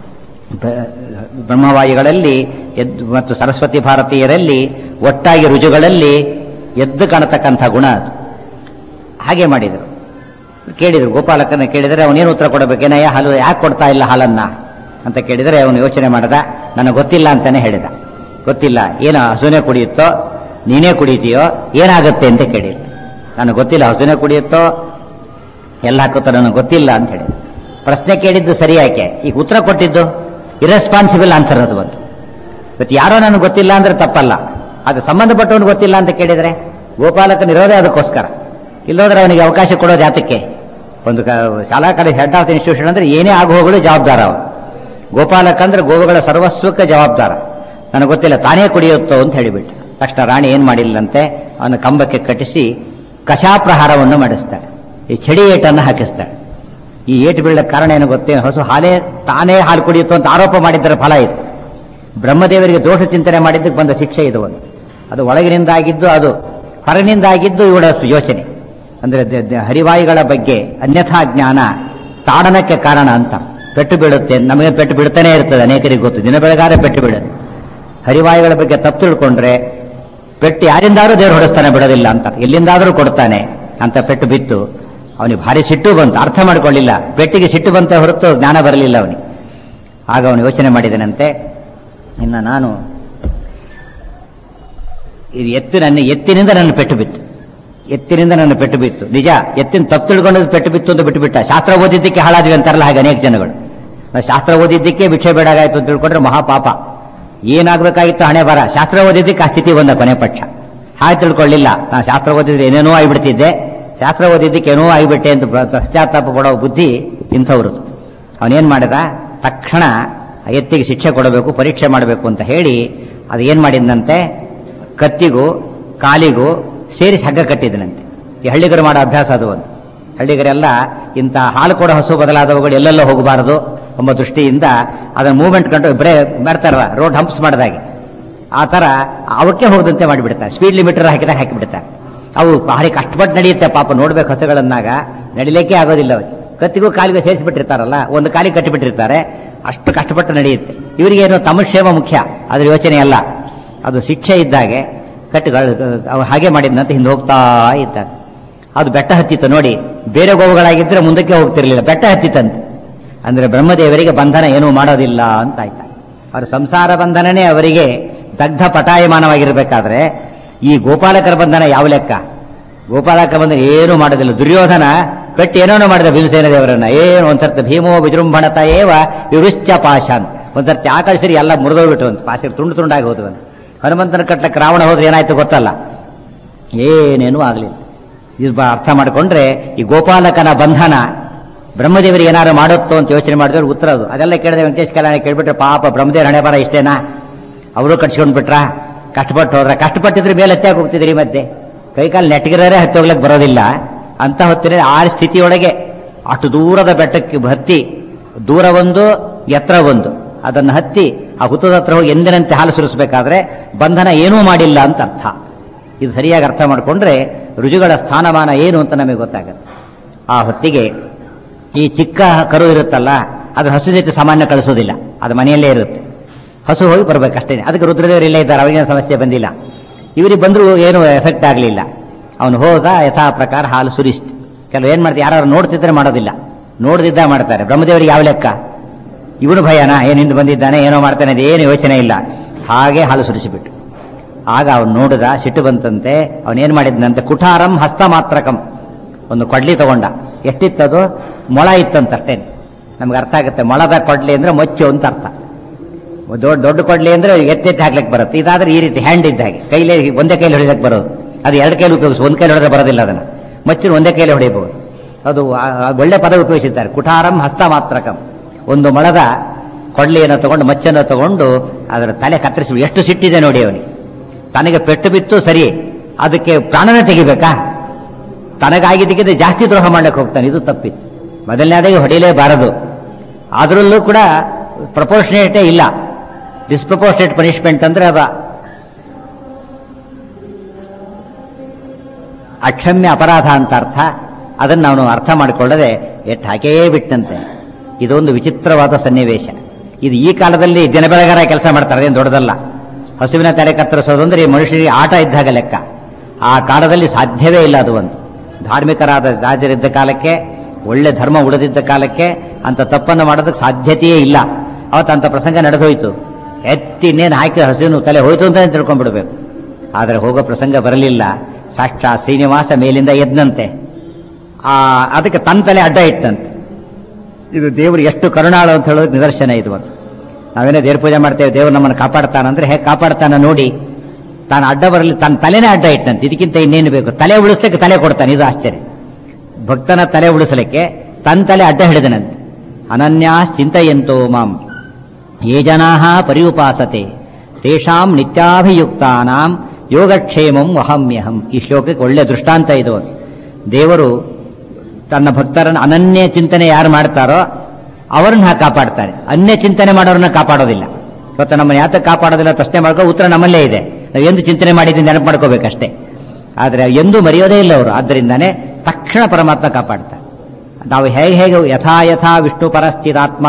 ಬ- ಬ್ರಹ್ಮವಾಯುಗಳಲ್ಲಿ ಎದ್ದು ಮತ್ತು ಸರಸ್ವತಿ ಭಾರತೀಯರಲ್ಲಿ ಒಟ್ಟಾಗಿ ರುಜುಗಳಲ್ಲಿ ಎದ್ದು ಕಾಣತಕ್ಕಂಥ ಗುಣ ಅದು ಹಾಗೆ ಮಾಡಿದರು ಕೇಳಿದರು ಗೋಪಾಲಕನ ಕೇಳಿದರೆ ಅವನೇನು ಉತ್ತರ ಕೊಡಬೇಕೇನಯ್ಯ ಹಾಲು ಯಾಕೆ ಕೊಡ್ತಾ ಇಲ್ಲ ಹಾಲನ್ನ ಅಂತ ಕೇಳಿದರೆ ಅವನು ಯೋಚನೆ ಮಾಡದ ನನಗೆ ಗೊತ್ತಿಲ್ಲ ಅಂತಾನೆ ಹೇಳಿದ ಗೊತ್ತಿಲ್ಲ ಏನು ಹಸುನೇ ಕುಡಿಯುತ್ತೋ ನೀನೇ ಕುಡಿತೀಯೋ ಏನಾಗುತ್ತೆ ಅಂತ ಕೇಳಿದ ನನಗೆ ಗೊತ್ತಿಲ್ಲ ಹಸುನೇ ಕುಡಿಯುತ್ತೋ ಎಲ್ಲ ಹಾಕುತ್ತೋ ನನಗೆ ಗೊತ್ತಿಲ್ಲ ಅಂತ ಹೇಳಿದ ಪ್ರಶ್ನೆ ಕೇಳಿದ್ದು ಸರಿ ಯಾಕೆ ಈಗ ಉತ್ತರ ಕೊಟ್ಟಿದ್ದು ಇರೆಸ್ಪಾನ್ಸಿಬಲ್ ಆನ್ಸರ್ ಅದು ಬಂತು ಇವತ್ತು ಯಾರೋ ನನಗೆ ಗೊತ್ತಿಲ್ಲ ಅಂದ್ರೆ ತಪ್ಪಲ್ಲ ಅದು ಸಂಬಂಧಪಟ್ಟವನು ಗೊತ್ತಿಲ್ಲ ಅಂತ ಕೇಳಿದರೆ ಗೋಪಾಲಕನಿರೋದೇ ಅದಕ್ಕೋಸ್ಕರ ಇಲ್ಲೋದ್ರೆ ಅವನಿಗೆ ಅವಕಾಶ ಕೊಡೋದು ಯಾತಕ್ಕೆ ಒಂದು ಕ- ಶಾಲಾ ಕಾಲೇಜ್ ಹೆಡ್ ಆಫ್ ಇನ್ಸ್ಟಿಟ್ಯೂಷನ್ ಅಂದ್ರೆ ಏನೇ ಆಗು ಹೋಗಲು ಜವಾಬ್ದಾರ ಅವನು ಗೋಪಾಲಕ ಅಂದ್ರೆ ಗೋವುಗಳ ಸರ್ವಸ್ವಕ್ಕೆ ಜವಾಬ್ದಾರ ನನಗೆ ಗೊತ್ತಿಲ್ಲ ತಾನೇ ಕುಡಿಯುತ್ತೋ ಅಂತ ಹೇಳಿಬಿಟ್ಟು ತಕ್ಷಣ ರಾಣಿ ಏನ್ ಮಾಡಿಲ್ಲಂತೆ ಅವನ ಕಂಬಕ್ಕೆ ಕಟ್ಟಿಸಿ ಕಷಾಪ್ರಹಾರವನ್ನು ಮಾಡಿಸ್ತಾಳೆ ಈ ಚಡಿ ಏಟನ್ನು ಹಾಕಿಸ್ತಾಳೆ ಈ ಏಟು ಬೀಳಕ್ಕೆ ಕಾರಣ ಏನು ಗೊತ್ತೇ ಹಸು ಹಾಲೇ ತಾನೇ ಹಾಲು ಕುಡಿಯುತ್ತೋ ಅಂತ ಆರೋಪ ಮಾಡಿದ್ದರ ಫಲ ಇದು ಬ್ರಹ್ಮದೇವರಿಗೆ ದೋಷ ಚಿಂತನೆ ಮಾಡಿದ್ದಕ್ಕೆ ಬಂದ ಶಿಕ್ಷೆ ಇದು ಒಂದು ಅದು ಒಳಗಿನಿಂದ ಆಗಿದ್ದು ಅದು ಹೊರಗಿನಿಂದ ಆಗಿದ್ದು ಇವಳ ಯೋಚನೆ ಅಂದ್ರೆ ದ- ದ- ಹರಿವಾಯುಗಳ ಬಗ್ಗೆ ಅನ್ಯಥಾ ಜ್ಞಾನ ತಾಡನಕ್ಕೆ ಕಾರಣ ಅಂತ ಪೆಟ್ಟು ಬೀಳುತ್ತೆ ನಮಗೆ ಪೆಟ್ಟು ಬೀಳ್ತಾನೆ ಇರ್ತದೆ ಅನೇಕರಿಗೆ ಗೊತ್ತು ದಿನ ಬೆಳಗಾದ್ರೆ ಪೆಟ್ಟು ಬೀಳುತ್ತೆ ಹರಿವಾಯುಗಳ ಬಗ್ಗೆ ತಪ್ಪು ತಿಳ್ಕೊಂಡ್ರೆ ಪೆಟ್ಟು ಯಾರಿಂದಾದ್ರೂ ದೇವರು ಹೊಡೆಸ್ತಾನೆ ಬಿಡೋದಿಲ್ಲ ಅಂತ ಎಲ್ಲಿಂದಾದ್ರೂ ಕೊಡ್ತಾನೆ ಅಂತ ಪೆಟ್ಟು ಬಿತ್ತು ಅವನಿಗೆ ಭಾರಿ ಸಿಟ್ಟು ಬಂತು ಅರ್ಥ ಮಾಡ್ಕೊಳ್ಳಿಲ್ಲ ಪೆಟ್ಟಿಗೆ ಸಿಟ್ಟು ಬಂತ ಹೊರತು ಜ್ಞಾನ ಬರಲಿಲ್ಲ ಅವನಿಗೆ ಆಗ ಅವನು ಯೋಚನೆ ಮಾಡಿದನಂತೆ ಇನ್ನು ನಾನು ಇದು ಎತ್ತು ನನ್ನ ಎತ್ತಿನಿಂದ ನನ್ನ ಪೆಟ್ಟು ಬಿತ್ತು ಎತ್ತಿನಿಂದ ನನ್ನ ಪೆಟ್ಟು ಬಿತ್ತು ನಿಜ ಎತ್ತಿನ ತಪ್ಪು ತಿಳ್ಕೊಂಡದ್ದು ಪೆಟ್ಟು ಬಿತ್ತು ಅಂತ ಬಿಟ್ಟುಬಿಟ್ಟ ಶಾಸ್ತ್ರ ಓದಿದ್ದಕ್ಕೆ ಹಾಳಾದ್ವಿ ಅಂತಾರಲ್ಲ ಹಾಗೆ ಅನೇಕ ಜನಗಳು ನಾವು ಶಾಸ್ತ್ರ ಓದಿದ್ದಕ್ಕೆ ಭಿಕ್ಷೆ ಬೇಡಾಗಾಯ್ತು ಅಂತ ತಿಳ್ಕೊಂಡ್ರೆ ಮಹಾಪಾಪ ಏನಾಗಬೇಕಾಗಿತ್ತು ಹಣೆ ಬರ ಶಾಸ್ತ್ರ ಓದಿದ್ದಕ್ಕೆ ಆ ಸ್ಥಿತಿ ಬಂದ ಕೊನೆ ಪಕ್ಷ ಹಾಗೆ ತಿಳ್ಕೊಳ್ಳಿಲ್ಲ ನಾನು ಶಾಸ್ತ್ರ ಓದಿದ್ರೆ ಏನೇನೋ ಆಗಿಬಿಡ್ತಿದ್ದೆ ಶಾಸ್ತ್ರ ಓದಿದ್ದಕ್ಕೆ ಏನೋ ಆಗಿಬಿಟ್ಟೆ ಅಂತ ಬ- ಪಶ್ಚಾತ್ತಾಪ ಪಡೋ ಬುದ್ಧಿ ಇಂಥವ್ರು ಅವನೇನ್ ಮಾಡಿದ ತಕ್ಷಣ ಆ ಎತ್ತಿಗೆ ಶಿಕ್ಷೆ ಕೊಡಬೇಕು ಪರೀಕ್ಷೆ ಮಾಡಬೇಕು ಅಂತ ಹೇಳಿ ಅದು ಏನ್ ಮಾಡಿದಂತೆ ಕತ್ತಿಗೂ ಕಾಲಿಗೂ ಸೇರಿಸಿ ಹಗ್ಗ ಕಟ್ಟಿದನಂತೆ ಈ ಹಳ್ಳಿಗರು ಮಾಡೋ ಅಭ್ಯಾಸ ಅದು ಒಂದು ಹಳ್ಳಿಗರೆಲ್ಲ ಇಂಥ ಹಾಲು ಕೊಡೋ ಹಸು ಬದಲಾದವುಗಳು ಎಲ್ಲೆಲ್ಲೋ ಹೋಗಬಾರದು ಎಂಬ ದೃಷ್ಟಿಯಿಂದ ಅದನ್ನ ಮೂವ್ಮೆಂಟ್ ಕಂಡು ಬರೇ ಮಾಡ್ತಾರಲ್ಲ ರೋಡ್ ಹಂಪ್ಸ್ ಮಾಡಿದಾಗೆ ಆ ತರ ಅವಕ್ಕೆ ಹೋಗದಂತೆ ಮಾಡಿಬಿಡ್ತಾರೆ ಸ್ಪೀಡ್ ಲಿಮಿಟರ್ ಹಾಕಿದಾಗ ಹಾಕಿಬಿಡ್ತಾರೆ ಅವು ಭಾರಿ ಕಷ್ಟಪಟ್ಟು ನಡೆಯುತ್ತೆ ಪಾಪ ನೋಡ್ಬೇಕು ಹಸುಗಳನ್ನಾಗ ನಡಿಲಿಕ್ಕೆ ಆಗೋದಿಲ್ಲ ಅವಕ್ಕೆ ಕತ್ತಿಗೂ ಕಾಲಿಗೂ ಸೇರಿಸಿಬಿಟ್ಟಿರ್ತಾರಲ್ಲ ಒಂದು ಕಾಲಿಗೆ ಕಟ್ಟಿಬಿಟ್ಟಿರ್ತಾರೆ ಅಷ್ಟು ಕಷ್ಟಪಟ್ಟು ನಡೆಯುತ್ತೆ ಇವರಿಗೇನು ತಮ್ಮ ಕ್ಷೇಮ ಮುಖ್ಯ ಅದ್ರ ಯೋಚನೆ ಅಲ್ಲ ಅದು ಶಿಕ್ಷೆ ಇದ್ದಾಗೆ ಕಟ್ಟುಗಳು ಅವ ಹಾಗೆ ಮಾಡಿದ್ನಂತ ಹಿಂದೆ ಹೋಗ್ತಾ ಇದ್ದಾನೆ ಅದು ಬೆಟ್ಟ ಹತ್ತಿತ್ತು ನೋಡಿ ಬೇರೆ ಗೋವುಗಳಾಗಿದ್ರೆ ಮುಂದಕ್ಕೆ ಹೋಗ್ತಿರ್ಲಿಲ್ಲ ಬೆಟ್ಟ ಹತ್ತಿತ್ತಂತೆ ಅಂದ್ರೆ ಬ್ರಹ್ಮದೇವರಿಗೆ ಬಂಧನ ಏನೂ ಮಾಡೋದಿಲ್ಲ ಅಂತ ಆಯ್ತಾ ಅವರ ಸಂಸಾರ ಬಂಧನನೇ ಅವರಿಗೆ ದಗ್ಧ ಪಟಾಯಮಾನವಾಗಿರ್ಬೇಕಾದ್ರೆ ಈ ಗೋಪಾಲಕರ ಬಂಧನ ಯಾವ ಲೆಕ್ಕ ಗೋಪಾಲಕರ ಬಂಧನ ಏನೂ ಮಾಡೋದಿಲ್ಲ ದುರ್ಯೋಧನ ಕಟ್ಟಿ ಏನೇನೋ ಮಾಡಿದ ಭೀಮಸೇನ ದೇವರನ್ನ ಏನು ಒಂದ್ಸರ್ತಿ ಭೀಮೋ ವಿಜೃಂಭಣತ ಏವ ವಿರುಶ್ಚ ಪಾಶಾನ್ ಒಂದ್ಸರ್ತಿ ಆಕರ್ಷರಿ ಎಲ್ಲ ಮುರಿದೋಗ್ಬಿಟ್ಟು ಒಂದು ಪಾಸಿ ತುಂಡು ತುಂಡಾಗಿ ಹೋದ್ವು ಅಂತ ಹನುಮಂತನ ಕಟ್ಟಕ್ಕೆ ರಾವಣ ಹೋದ್ರೆ ಏನಾಯ್ತು ಗೊತ್ತಲ್ಲ ಏನೇನೂ ಆಗಲಿಲ್ಲ ಇದು ಬ- ಅರ್ಥ ಮಾಡಿಕೊಂಡ್ರೆ ಈ ಗೋಪಾಲಕನ ಬಂಧನ ಬ್ರಹ್ಮದೇವರಿಗೆ ಏನಾದ್ರು ಮಾಡುತ್ತೋ ಅಂತ ಯೋಚನೆ ಮಾಡಿದ್ರೆ ಉತ್ತರ ಅದು ಅದೆಲ್ಲ ಕೇಳಿದ್ರೆ ವೆಂಕಟೇಶ್ ಕಲ್ಯಾಣ ಕೇಳ್ಬಿಟ್ರೆ ಪಾಪ ಬ್ರಹ್ಮದೇವರ ಹಣೆ ಬರ ಇಷ್ಟೇನಾ ಅವರು ಕಟ್ಸ್ಕೊಂಡ್ ಬಿಟ್ರ ಕಷ್ಟಪಟ್ಟು ಹೋದ್ರ ಕಷ್ಟಪಟ್ಟಿದ್ರೆ ಮೇಲೆ ಹತ್ಯಾಕ್ ಹೋಗ್ತಿದ್ರಿ ಮತ್ತೆ ಕೈಕಾಲು ನೆಟ್ಗಿರೇ ಹತ್ತಿ ಹೋಗ್ಲಿಕ್ಕೆ ಬರೋದಿಲ್ಲ ಅಂತ ಹೊತ್ತಿನ ಆ ಸ್ಥಿತಿಯೊಳಗೆ ಅಷ್ಟು ದೂರದ ಬೆಟ್ಟಕ್ಕೆ ಹತ್ತಿ ದೂರ ಒಂದು ಎತ್ತರ ಒಂದು ಅದನ್ನು ಹತ್ತಿ ಆ ಹುತ್ತದ ಹತ್ರ ಹೋಗಿ ಎಂದಿನಂತೆ ಹಾಲು ಸುರಿಸಬೇಕಾದ್ರೆ ಬಂಧನ ಏನೂ ಮಾಡಿಲ್ಲ ಅಂತ ಅರ್ಥ ಇದು ಸರಿಯಾಗಿ ಅರ್ಥ ಮಾಡಿಕೊಂಡ್ರೆ ರುಜುಗಳ ಸ್ಥಾನಮಾನ ಏನು ಅಂತ ನಮಗೆ ಗೊತ್ತಾಗುತ್ತೆ ಆ ಹೊತ್ತಿಗೆ ಈ ಚಿಕ್ಕ ಕರು ಇರುತ್ತಲ್ಲ ಅದ್ರ ಹಸು ಜೊತೆ ಸಾಮಾನ್ಯ ಕಳಿಸೋದಿಲ್ಲ ಅದು ಮನೆಯಲ್ಲೇ ಇರುತ್ತೆ ಹಸು ಹೋಗಿ ಬರ್ಬೇಕಷ್ಟೇ ಅದಕ್ಕೆ ರುದ್ರದೇವರು ಇಲ್ಲೇ ಇದ್ದಾರೆ ಅವರಿಗೇನು ಸಮಸ್ಯೆ ಬಂದಿಲ್ಲ ಇವರಿಗೆ ಬಂದರೂ ಏನು ಎಫೆಕ್ಟ್ ಆಗಲಿಲ್ಲ ಅವನು ಹೋದ ಯಥಾ ಪ್ರಕಾರ ಹಾಲು ಸುರಿಸ್ತು ಕೆಲವು ಏನ್ ಮಾಡ್ತಾರೆ ಯಾರು ನೋಡ್ತಿದ್ರೆ ಮಾಡೋದಿಲ್ಲ ನೋಡ್ದಿದ್ದ ಮಾಡ್ತಾರೆ ಬ್ರಹ್ಮದೇವರಿಗೆ ಯಾವ ಲೆಕ್ಕ ಇವನು ಭಯನಾ ಏನು ಹಿಂದೆ ಬಂದಿದ್ದಾನೆ ಏನೋ ಮಾಡ್ತಾನೆ ಅದು ಏನು ಯೋಚನೆ ಇಲ್ಲ ಹಾಗೆ ಹಾಲು ಸುರಿಸಿಬಿಟ್ಟು ಆಗ ಅವನು ನೋಡಿದ ಸಿಟ್ಟು ಬಂತಂತೆ ಅವನೇನ್ ಮಾಡಿದ್ನಂತೆ ಕುಠಾರಂ ಹಸ್ತ ಮಾತ್ರಕಂ ಒಂದು ಕೊಡ್ಲಿ ತಗೊಂಡ ಎಷ್ಟಿತ್ತದು ಮೊಳ ಇತ್ತಂತಷ್ಟೇ ನಮ್ಗೆ ಅರ್ಥ ಆಗುತ್ತೆ ಮೊಳದ ಕೊಡ್ಲಿ ಅಂದ್ರೆ ಮೊಚ್ಚು ಅಂತ ಅರ್ಥ ದೊಡ್ಡ ದೊಡ್ಡ ಕೊಡ್ಲಿ ಅಂದ್ರೆ ಎತ್ತೆತ್ತಿ ಹಾಕ್ಲಿಕ್ಕೆ ಬರುತ್ತೆ ಇದಾದ್ರೆ ಈ ರೀತಿ ಹ್ಯಾಂಡ್ ಇದ್ದ ಹಾಗೆ ಕೈಲೇ ಒಂದೇ ಕೈಲಿ ಹೊಡಿಲಕ್ಕೆ ಬರೋದು ಅದು ಎರಡು ಕೈಲಿ ಉಪಯೋಗಿಸಿ ಒಂದ್ ಕೈಲಿ ಹೊಡೆದ್ರೆ ಬರೋದಿಲ್ಲ ಅದನ್ನ ಮಚ್ಚಿನ ಒಂದೇ ಕೈಲಿ ಹೊಡೆಯಬಹುದು ಅದು ಆ- ಆ ಒಳ್ಳೆ ಪದ ಉಪಯೋಗಿಸಿದ್ದಾರೆ ಕುಠಾರಂ ಹಸ್ತ ಮಾತ್ರಕಂ ಒಂದು ಮೊಳದ ಕೊಡ್ಲಿಯನ್ನು ತಗೊಂಡು ಮಚ್ಚನ್ನು ತಗೊಂಡು ಅದರ ತಲೆ ಕತ್ತರಿಸಿ ಎಷ್ಟು ಸಿಟ್ಟಿದೆ ನೋಡಿ ಅವನಿಗೆ ತನಗೆ ಪೆಟ್ಟು ಬಿತ್ತು ಸರಿ ಅದಕ್ಕೆ ಪ್ರಾಣನ ತೆಗಿಬೇಕಾ ತನಗಾಗಿದ್ದಕ್ಕಿಂತ ಜಾಸ್ತಿ ದ್ರೋಹ ಮಾಡಕ್ಕೆ ಹೋಗ್ತಾನೆ ಇದು ತಪ್ಪಿತ್ತು ಮೊದಲನೇದಾಗಿ ಹೊಡೆಯಲೇಬಾರದು ಅದರಲ್ಲೂ ಕೂಡ ಪ್ರಪೋರ್ಷನೇಟೇ ಇಲ್ಲ ಡಿಸ್ಪ್ರಪೋರ್ಷನೇಟ್ ಪನಿಷ್ಮೆಂಟ್ ಅಂದ್ರೆ ಅದ ಅಕ್ಷಮ್ಯ ಅಪರಾಧ ಅಂತ ಅರ್ಥ ಅದನ್ನು ನಾವು ಅರ್ಥ ಮಾಡಿಕೊಳ್ಳದೆ ಎಟ್ಟು ಹಾಕೇ ಬಿಟ್ಟಂತೆ ಇದೊಂದು ವಿಚಿತ್ರವಾದ ಸನ್ನಿವೇಶ ಇದು ಈ ಕಾಲದಲ್ಲಿ ದಿನ ಬೆಳಗಾರ ಕೆಲಸ ಮಾಡ್ತಾರೆ ಏನು ದೊಡ್ಡದಲ್ಲ ಹಸುವಿನ ತಲೆ ಕತ್ತರಿಸೋದು ಅಂದ್ರೆ ಈ ಮನುಷ್ಯರಿಗೆ ಆಟ ಇದ್ದಾಗ ಲೆಕ್ಕ ಆ ಕಾಲದಲ್ಲಿ ಸಾಧ್ಯವೇ ಇಲ್ಲ ಅದು ಒಂದು ಧಾರ್ಮಿಕರಾದ ರಾಜರಿದ್ದ ಕಾಲಕ್ಕೆ ಒಳ್ಳೆ ಧರ್ಮ ಉಳಿದಿದ್ದ ಕಾಲಕ್ಕೆ ಅಂತ ತಪ್ಪನ್ನು ಮಾಡೋದಕ್ಕೆ ಸಾಧ್ಯತೆಯೇ ಇಲ್ಲ ಅವತ್ತು ಅಂತ ಪ್ರಸಂಗ ನಡೆದೋಯ್ತು ಎತ್ತಿ ಇನ್ನೇನು ಹಾಕಿ ಹಸುವಿನ ತಲೆ ಹೋಯ್ತು ಅಂತ ತಿಳ್ಕೊಂಡ್ಬಿಡ್ಬೇಕು ಆದರೆ ಹೋಗೋ ಪ್ರಸಂಗ ಬರಲಿಲ್ಲ ಸಾಕ್ಷಾತ್ ಶ್ರೀನಿವಾಸ ಮೇಲಿಂದ ಎದ್ನಂತೆ ಆ ಅದಕ್ಕೆ ತನ್ನ ತಲೆ ಅಡ್ಡ ಇಟ್ಟಂತೆ ಇದು ದೇವರು ಎಷ್ಟು ಕರುಣಾಳು ಅಂತ ಹೇಳೋದು ನಿದರ್ಶನ ಇದು ಒಂದು ನಾವೇನೋ ದೇವ್ರ ಪೂಜೆ ಮಾಡ್ತೇವೆ ದೇವರು ನಮ್ಮನ್ನು ಕಾಪಾಡ್ತಾನಂದ್ರೆ ಹೇಗೆ ಕಾಪಾಡ್ತಾನ ನೋಡಿ ತಾನು ಅಡ್ಡ ಬರಲಿ ತನ್ನ ತಲೆನೇ ಅಡ್ಡ ಇಟ್ಟಂತೆ ಇದಕ್ಕಿಂತ ಇನ್ನೇನು ಬೇಕು ತಲೆ ಉಳಿಸ್ಲಿಕ್ಕೆ ತಲೆ ಕೊಡ್ತಾನೆ ಇದು ಆಶ್ಚರ್ಯ ಭಕ್ತನ ತಲೆ ಉಳಿಸಲಿಕ್ಕೆ ತನ್ನ ತಲೆ ಅಡ್ಡ ಹಿಡಿದನಂತೆ ಅನನ್ಯಾಸ್ ಚಿಂತೆಯಂತೋ ಮಾಂ ಯೇ ಜನಾ ಪರಿಯುಪಾಸತೆ ತೇಷಾಂ ನಿತ್ಯಾಭಿಯುಕ್ತಾನಾಂ ಯೋಗಕ್ಷೇಮಂ ವಹಮ್ಯಹಂ ಈ ಶ್ಲೋಕಕ್ಕೆ ಒಳ್ಳೆ ದೃಷ್ಟಾಂತ ಇದು ದೇವರು ತನ್ನ ಭಕ್ತರನ್ನು ಅನನ್ಯ ಚಿಂತನೆ ಯಾರು ಮಾಡ್ತಾರೋ ಅವರನ್ನ ಕಾಪಾಡ್ತಾರೆ ಅನ್ಯ ಚಿಂತನೆ ಮಾಡೋರನ್ನ ಕಾಪಾಡೋದಿಲ್ಲ ಇವತ್ತು ನಮ್ಮನ್ನು ಯಾತಕ್ಕೆ ಕಾಪಾಡೋದಿಲ್ಲ ಪ್ರಶ್ನೆ ಮಾಡ್ಕೋ ಉತ್ತರ ನಮ್ಮಲ್ಲೇ ಇದೆ ನಾವು ಎಂದು ಚಿಂತನೆ ಮಾಡಿದ್ದೀನಿ ನೆನಪು ಮಾಡ್ಕೋಬೇಕಷ್ಟೇ ಆದರೆ ಎಂದೂ ಮರೆಯೋದೇ ಇಲ್ಲ ಅವರು ಆದ್ದರಿಂದಾನೇ ತಕ್ಷಣ ಪರಮಾತ್ಮ ಕಾಪಾಡ್ತಾರೆ ನಾವು ಹೇಗೆ ಹೇಗೆ ಯಥಾ ಯಥಾ ವಿಷ್ಣು ಪರಸ್ಥಿತಾತ್ಮ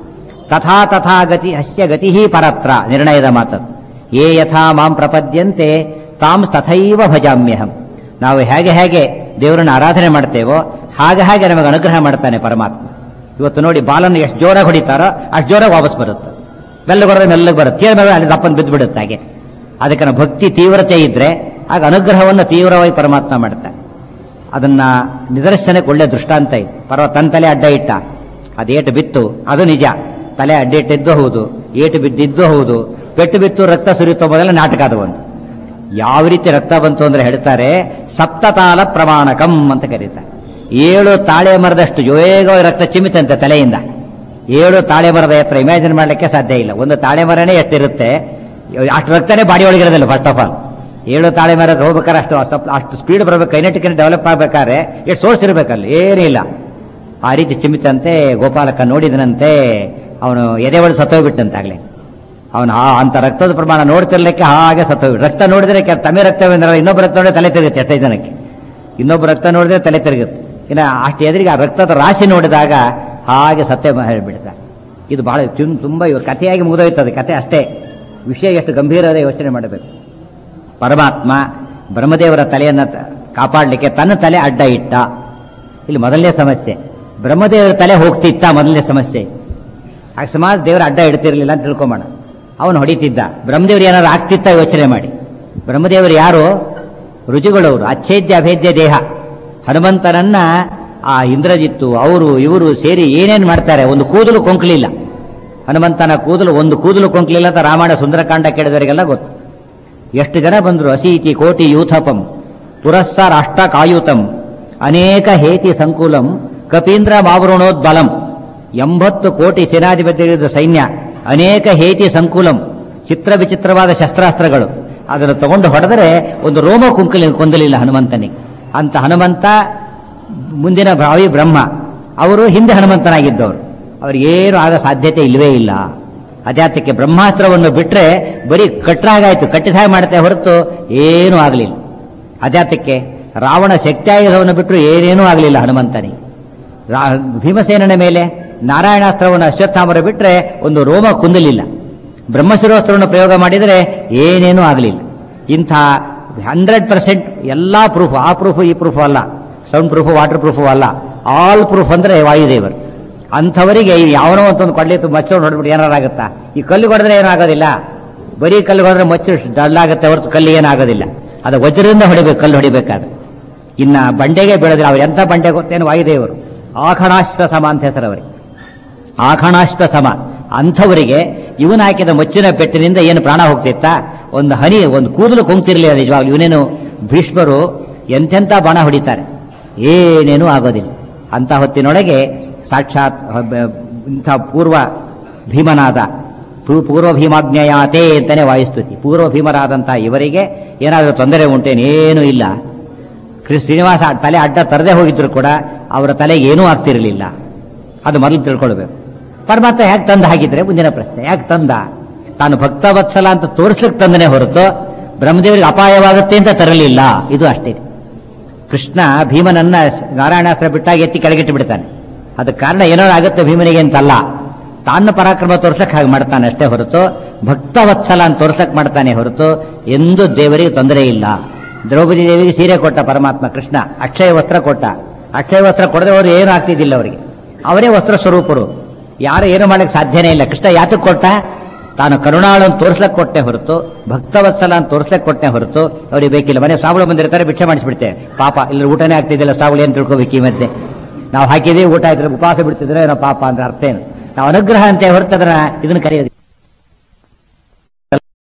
ತಥಾ ತಥಾ ಗತಿ ಹಸ್ಯ ಗತಿ ಪರತ್ರ ನಿರ್ಣಯದ ಮಾತದು ಯೇ ಯಥಾ ಮಾಂ ಪ್ರಪದ್ಯಂತೆ ತಾಂ ತಥೈವ ಭಜಾಮ್ಯಹಂ ನಾವು ಹೇಗೆ ಹೇಗೆ ದೇವರನ್ನು ಆರಾಧನೆ ಮಾಡ್ತೇವೋ ಹಾಗೆ ಹಾಗೆ ನಮಗೆ ಅನುಗ್ರಹ ಮಾಡ್ತಾನೆ ಪರಮಾತ್ಮ ಇವತ್ತು ನೋಡಿ ಬಾಲನ್ನು ಎಷ್ಟು ಜೋರಾಗಿ ಹೊಡಿತಾರೋ ಅಷ್ಟು ಜೋರಾಗಿ ವಾಪಸ್ ಬರುತ್ತೆ ಮೆಲ್ಲಗೆ ಹೊಡೆದ್ರೆ ಮೆಲ್ಲಗೆ ಬರುತ್ತೆ ತೀರ ಮೇಲೆ ಅಲ್ಲಿ ದಪ್ಪನ್ ಬಿದ್ದು ಬಿಡುತ್ತೆ ಹಾಗೆ ಅದಕ್ಕೆ ನಾವು ಭಕ್ತಿ ತೀವ್ರತೆ ಇದ್ರೆ ಆಗ ಅನುಗ್ರಹವನ್ನು ತೀವ್ರವಾಗಿ ಪರಮಾತ್ಮ ಮಾಡ್ತಾನೆ ಅದನ್ನ ನಿದರ್ಶನಕ್ಕೆ ಒಳ್ಳೆ ದೃಷ್ಟಾಂತ ಇದೆ ಪರ್ವ ತನ್ನ ತಲೆ ಅಡ್ಡ ಇಟ್ಟ ಅದೇಟು ಬಿತ್ತು ಅದು ನಿಜ ತಲೆ ಅಡ್ಡ ಇಟ್ಟಿದ್ದು ಹೌದು ಏಟು ಬಿದ್ದಿದ್ದು ಹೌದು ಪೆಟ್ಟು ಬಿತ್ತು ರಕ್ತ ಸುರಿಯುತ್ತೋ ಮೊದಲ ನಾಟಕ ಅದು ಒಂದು ಯಾವ ರೀತಿ ರಕ್ತ ಬಂತು ಅಂದ್ರೆ ಹೇಳ್ತಾರೆ ಸಪ್ತತಾಲ ಪ್ರಮಾಣಕಂ ಅಂತ ಕರೀತಾರೆ ಏಳು ತಾಳೆ ಮರದಷ್ಟು ವೇಗವಾಗಿ ರಕ್ತ ಚಿಮ್ಮಿತಂತೆ ತಲೆಯಿಂದ ಏಳು ತಾಳೆ ಮರದ ಎತ್ತರ ಇಮ್ಯಾಜಿನ್ ಮಾಡಲಿಕ್ಕೆ ಸಾಧ್ಯ ಇಲ್ಲ ಒಂದು ತಾಳೆ ಮರನೇ ಎಷ್ಟಿರುತ್ತೆ ಅಷ್ಟು ರಕ್ತನೇ ಬಾಡಿ ಒಳಗಿರೋದಿಲ್ಲ ಫಸ್ಟ್ ಆಫ್ ಆಲ್ ಏಳು ತಾಳೆ ಮರ ಹೋಗ್ಬೇಕಾದ್ರೆ ಅಷ್ಟು ಸಪ್- ಅಷ್ಟು ಸ್ಪೀಡ್ ಬರಬೇಕು ಕೈನೆಟಿಕ್ ಡೆವಲಪ್ ಆಗ್ಬೇಕಾದ್ರೆ ಎಷ್ಟು ಸೋರ್ಸ್ ಇರಬೇಕಲ್ಲಿ ಏನಿಲ್ಲ ಆ ರೀತಿ ಚಿಮ್ಮಿತಂತೆ ಗೋಪಾಲಕ ನೋಡಿದನಂತೆ ಅವನು ಎದೆ ಒಳಗೆ ಸತ್ತೋಗ್ಬಿಟ್ಟಂತಾಗ್ಲೇ ಅವನು ಆ ಅಂತ ರಕ್ತದ ಪ್ರಮಾಣ ನೋಡ್ತಿರ್ಲಿಕ್ಕೆ ಹಾಗೆ ಸತ್ತೋಗ್ಬಿಟ್ಟು ರಕ್ತ ನೋಡಿದ್ರೆ ಕೆ- ತಮಿ ರಕ್ತವೇಂದ್ರ ಇನ್ನೊಬ್ಬ ರಕ್ತ ನೋಡಿದ್ರೆ ತಲೆ ತಿರುಗುತ್ತೆ ಎಷ್ಟೈದು ಜನಕ್ಕೆ ಇನ್ನೊಬ್ಬ ರಕ್ತ ನೋಡಿದ್ರೆ ತಲೆ ತಿರುಗುತ್ತೆ ಇನ್ನು ಅಷ್ಟು ಎದುರಿಗೆ ಆ ರಕ್ತದ ರಾಶಿ ನೋಡಿದಾಗ ಹಾಗೆ ಸತ್ಯ ಹೇಳಿಬಿಡ್ತಾರೆ ಇದು ಬಹಳ ಚುನ್ ತುಂಬ ಇವ್ರ ಕಥೆಯಾಗಿ ಮುಗಿದೋಯ್ತದೆ ಕಥೆ ಅಷ್ಟೇ ವಿಷಯ ಎಷ್ಟು ಗಂಭೀರದ ಯೋಚನೆ ಮಾಡಬೇಕು ಪರಮಾತ್ಮ ಬ್ರಹ್ಮದೇವರ ತಲೆಯನ್ನು ತ- ಕಾಪಾಡಲಿಕ್ಕೆ ತನ್ನ ತಲೆ ಅಡ್ಡ ಇಟ್ಟ ಇಲ್ಲಿ ಮೊದಲನೇ ಸಮಸ್ಯೆ ಬ್ರಹ್ಮದೇವರ ತಲೆ ಹೋಗ್ತಿತ್ತ ಮೊದಲನೇ ಸಮಸ್ಯೆ ಅಕಸ್ಮಾತ್ ದೇವರ ಅಡ್ಡ ಇಡ್ತಿರ್ಲಿಲ್ಲ ಅಂತ ತಿಳ್ಕೊಂಬೋಣ ಅವನು ಹೊಡಿತಿದ್ದ ಬ್ರಹ್ಮದೇವರು ಏನಾದ್ರು ಆಗ್ತಿತ್ತ ಯೋಚನೆ ಮಾಡಿ ಬ್ರಹ್ಮದೇವರು ಯಾರು ರುಚಿಗಳವರು ಅಚ್ಛೇದ್ಯ ಅಭೇದ್ಯ ದೇಹ ಹನುಮಂತನನ್ನ ಆ ಇಂದ್ರಜಿತ್ತು ಅವರು ಇವರು ಸೇರಿ ಏನೇನು ಮಾಡ್ತಾರೆ ಒಂದು ಕೂದಲು ಕೊಂಕಲಿಲ್ಲ ಹನುಮಂತನ ಕೂದಲು ಒಂದು ಕೂದಲು ಕೊಂಕಲಿಲ್ಲ ಅಂತ ರಾಮಾಯಣ ಸುಂದರಕಾಂಡ ಕೇಳಿದವರಿಗೆಲ್ಲ ಗೊತ್ತು ಎಷ್ಟು ಜನ ಬಂದರು ಅಸೀತಿ ಕೋಟಿ ಯೂಥಪಂ ಪುರಸ್ಸಾರ ಅಷ್ಟ ಕಾಯುತಂ ಅನೇಕ ಹೇತಿ ಸಂಕುಲಂ ಕಪೀಂದ್ರ ಮಾವೃಣೋದ್ಬಲಂ ಎಂಬತ್ತು ಕೋಟಿ ಸೇನಾಧಿಪತಿಗಳಿದ್ದ ಸೈನ್ಯ ಅನೇಕ ಹೇತಿ ಸಂಕುಲಂ ಚಿತ್ರ ವಿಚಿತ್ರವಾದ ಶಸ್ತ್ರಾಸ್ತ್ರಗಳು ಅದನ್ನು ತಗೊಂಡು ಹೊಡೆದರೆ ಒಂದು ರೋಮ ಕುಂಕಲಿ ಕೊಂದಲಿಲ್ಲ ಹನುಮಂತನಿಗೆ ಅಂತ ಹನುಮಂತ ಮುಂದಿನ ಭಾವಿ ಬ್ರಹ್ಮ ಅವರು ಹಿಂದೆ ಹನುಮಂತನಾಗಿದ್ದವರು ಅವ್ರಿಗೇನು ಆಗ ಸಾಧ್ಯತೆ ಇಲ್ಲವೇ ಇಲ್ಲ ಅದ್ಯಾತಕ್ಕೆ ಬ್ರಹ್ಮಾಸ್ತ್ರವನ್ನು ಬಿಟ್ರೆ ಬರೀ ಕಟ್ರಾಗಾಯ್ತು ಕಟ್ಟಿದ ಹಾಗೆ ಮಾಡುತ್ತೆ ಹೊರತು ಏನೂ ಆಗಲಿಲ್ಲ ಅದ್ಯಾತಕ್ಕೆ ರಾವಣ ಶಕ್ತಿಯಾಯುಧವನ್ನು ಬಿಟ್ಟರು ಏನೇನೂ ಆಗಲಿಲ್ಲ ಹನುಮಂತನಿಗೆ ರಾ- ಭೀಮಸೇನನ ಮೇಲೆ ನಾರಾಯಣಾಸ್ತ್ರವನ್ನು ಅಶ್ವತ್ಥಾಮರ ಬಿಟ್ರೆ ಒಂದು ರೋಮ ಕುಂದಲಿಲ್ಲ ಬ್ರಹ್ಮಶಿರೋಸ್ತ್ರವನ್ನು ಪ್ರಯೋಗ ಮಾಡಿದರೆ ಏನೇನೂ ಆಗಲಿಲ್ಲ ಇಂಥ ಹಂಡ್ರೆಡ್ ಪರ್ಸೆಂಟ್ ಎಲ್ಲಾ ಪ್ರೂಫ್ ಆ ಪ್ರೂಫ್ ಈ ಪ್ರೂಫ್ ಅಲ್ಲ ಸೌಂಡ್ ಪ್ರೂಫ್ ವಾಟರ್ ಪ್ರೂಫ್ ಅಲ್ಲ ಆಲ್ ಪ್ರೂಫ್ ಅಂದ್ರೆ ವಾಯುದೇವರು ಅಂಥವರಿಗೆ ಈ ಯಾವನೋ ಅಂತ ಒಂದು ಕೊಡ್ಲಿ ಮಚ್ಚು ನೋಡ್ಬಿಟ್ಟು ಏನಾರಾಗುತ್ತಾ ಈ ಕಲ್ಲು ಹೊಡೆದ್ರೆ ಏನಾಗೋದಿಲ್ಲ ಬರೀ ಕಲ್ಲು ಹೊಡೆದ್ರೆ ಮಚ್ಚು ಡಲ್ಲಾಗುತ್ತೆ ಹೊರತು ಕಲ್ಲು ಏನಾಗೋದಿಲ್ಲ ಅದು ವಜ್ರದಿಂದ ಹೊಡಿಬೇಕು ಕಲ್ಲು ಹೊಡಿಬೇಕಾದ್ರೆ ಇನ್ನ ಬಂಡೆಗೆ ಬೀಳೋದಿಲ್ಲ ಅವ್ರು ಎಂಥ ಬಂಡೆ ಗೊತ್ತೇನು ವಾಯುದೇವರು ಆಖಣಾಶ್ವ ಸಮ ಅಂತ ಹೆಸರು ಅವರಿಗೆ ಆಖಣಾಶ್ವ ಸಮ ಅಂಥವರಿಗೆ ಇವನು ಹಾಕಿದ ಮಚ್ಚಿನ ಪೆಟ್ಟಿನಿಂದ ಏನು ಪ್ರಾಣ ಹೋಗ್ತಿತ್ತಾ ಒಂದು ಹನಿ ಒಂದು ಕೂದಲು ಕೊಂಗ್ತಿರ್ಲಿಲ್ಲ ನಿಜವಾಗ್ಲು ಇವನೇನು ಭೀಷ್ಮರು ಎಂತೆಂಥ ಬಾಣ ಹೊಡಿತಾರೆ ಏನೇನೂ ಆಗೋದಿಲ್ಲ ಅಂತ ಹೊತ್ತಿನೊಳಗೆ ಸಾಕ್ಷಾತ್ ಹಬ್ಬ- ಇಂಥ ಪೂರ್ವ ಭೀಮನಾದ ಪೂ- ಪೂರ್ವ ಭೀಮಾಜ್ಞಯಾತೆ ಅಂತಾನೆ ವಾಯುಸ್ತುತಿ ಪೂರ್ವ ಭೀಮರಾದಂತಹ ಇವರಿಗೆ ಏನಾದರೂ ತೊಂದರೆ ಉಂಟೇನೇನೂ ಇಲ್ಲ ಕೃ- ಶ್ರೀನಿವಾಸ ತಲೆ ಅಡ್ಡ ತರದೇ ಹೋಗಿದ್ರು ಕೂಡ ಅವರ ತಲೆಗೆ ಏನೂ ಆಗ್ತಿರಲಿಲ್ಲ ಅದು ಮೊದಲು ತಿಳ್ಕೊಳ್ಬೇಕು ಪರಮಾತ್ಮ ಯಾಕೆ ತಂದ ಹಾಗಿದ್ರೆ ಮುಂದಿನ ಪ್ರಶ್ನೆ ಯಾಕೆ ತಂದ ತಾನು ಭಕ್ತವತ್ಸಲ ಅಂತ ತೋರಿಸ್ಲಿಕ್ಕೆ ತಂದನೆ ಹೊರತು ಬ್ರಹ್ಮದೇವರಿಗೆ ಅಪಾಯವಾಗುತ್ತೆ ಅಂತ ತರಲಿಲ್ಲ ಇದು ಅಷ್ಟೇ ಕೃಷ್ಣ ಭೀಮನನ್ನ ನಾರಾಯಣಾಸ್ತ್ರ ಬಿಟ್ಟಾಗ ಎತ್ತಿ ಕೆಳಗಿಟ್ಟು ಬಿಡ್ತಾನೆ ಅದಕ್ಕೆ ಕಾರಣ ಏನಾದ್ರು ಆಗುತ್ತೆ ಭೀಮನಿಗೆ ಅಂತಲ್ಲ ತಾನು ಪರಾಕ್ರಮ ತೋರ್ಸಕ್ ಹಾಗೆ ಮಾಡ್ತಾನೆ ಅಷ್ಟೇ ಹೊರತು ಭಕ್ತವತ್ಸಲ ಅಂತ ತೋರ್ಸಕ್ ಮಾಡ್ತಾನೆ ಹೊರತು ಎಂದು ದೇವರಿಗೆ ತೊಂದರೆ ಇಲ್ಲ ದ್ರೌಪದಿ ದೇವಿಗೆ ಸೀರೆ ಕೊಟ್ಟ ಪರಮಾತ್ಮ ಕೃಷ್ಣ ಅಕ್ಷಯ ವಸ್ತ್ರ ಕೊಟ್ಟ ಅಕ್ಷಯ ವಸ್ತ್ರ ಕೊಡದೆ ಅವರು ಏನು ಆಗ್ತಿದ್ದಿಲ್ಲ ಅವರಿಗೆ ಅವರೇ ವಸ್ತ್ರ ಸ್ವರೂಪರು ಯಾರು ಏನು ಮಾಡಕ್ಕೆ ಸಾಧ್ಯನೇ ಇಲ್ಲ ಕೃಷ್ಣ ಯಾತಕ್ಕೆ ಕೊಟ್ಟ ತಾನು ಕರುಣಾಳು ಅಂತ ತೋರ್ಸ್ಲಕ್ ಕೊಟ್ಟೆ ಹೊರತು ಭಕ್ತವತ್ಸಲ ಅಂತ ತೋರ್ಸ್ಲಕ್ ಕೊಟ್ಟೆ ಹೊರತು ಅವ್ರಿಗೆ ಬೇಕಿಲ್ಲ ಮನೆ ಸಾವುಗಳು ಬಂದಿರ್ತಾರೆ ಭಿಕ್ಷೆ ಮಾಡಿಸ್ಬಿಡ್ತೇವೆ ಪಾಪ ಇಲ್ಲಿ ಊಟನೇ ಆಗ್ತಿದ್ದಿಲ್ಲ ಸಾವುಗಳು ಏನು ತಿಳ್ಕೊಬೇಕು ಈ ಮಧ್ಯೆ ನಾವು ಹಾಕಿದೀವಿ ಊಟ ಆಯ್ತಾರೆ ಉಪವಾಸ ಬಿಡ್ತಿದ್ರೆ ಏನೋ ಪಾಪ ಅಂದ್ರೆ ಅರ್ಥ ಏನು ನಾವು ಅನುಗ್ರಹ ಅಂತ ಹೊರತದ್ರ ಇದನ್ನ ಕರೆಯೋದು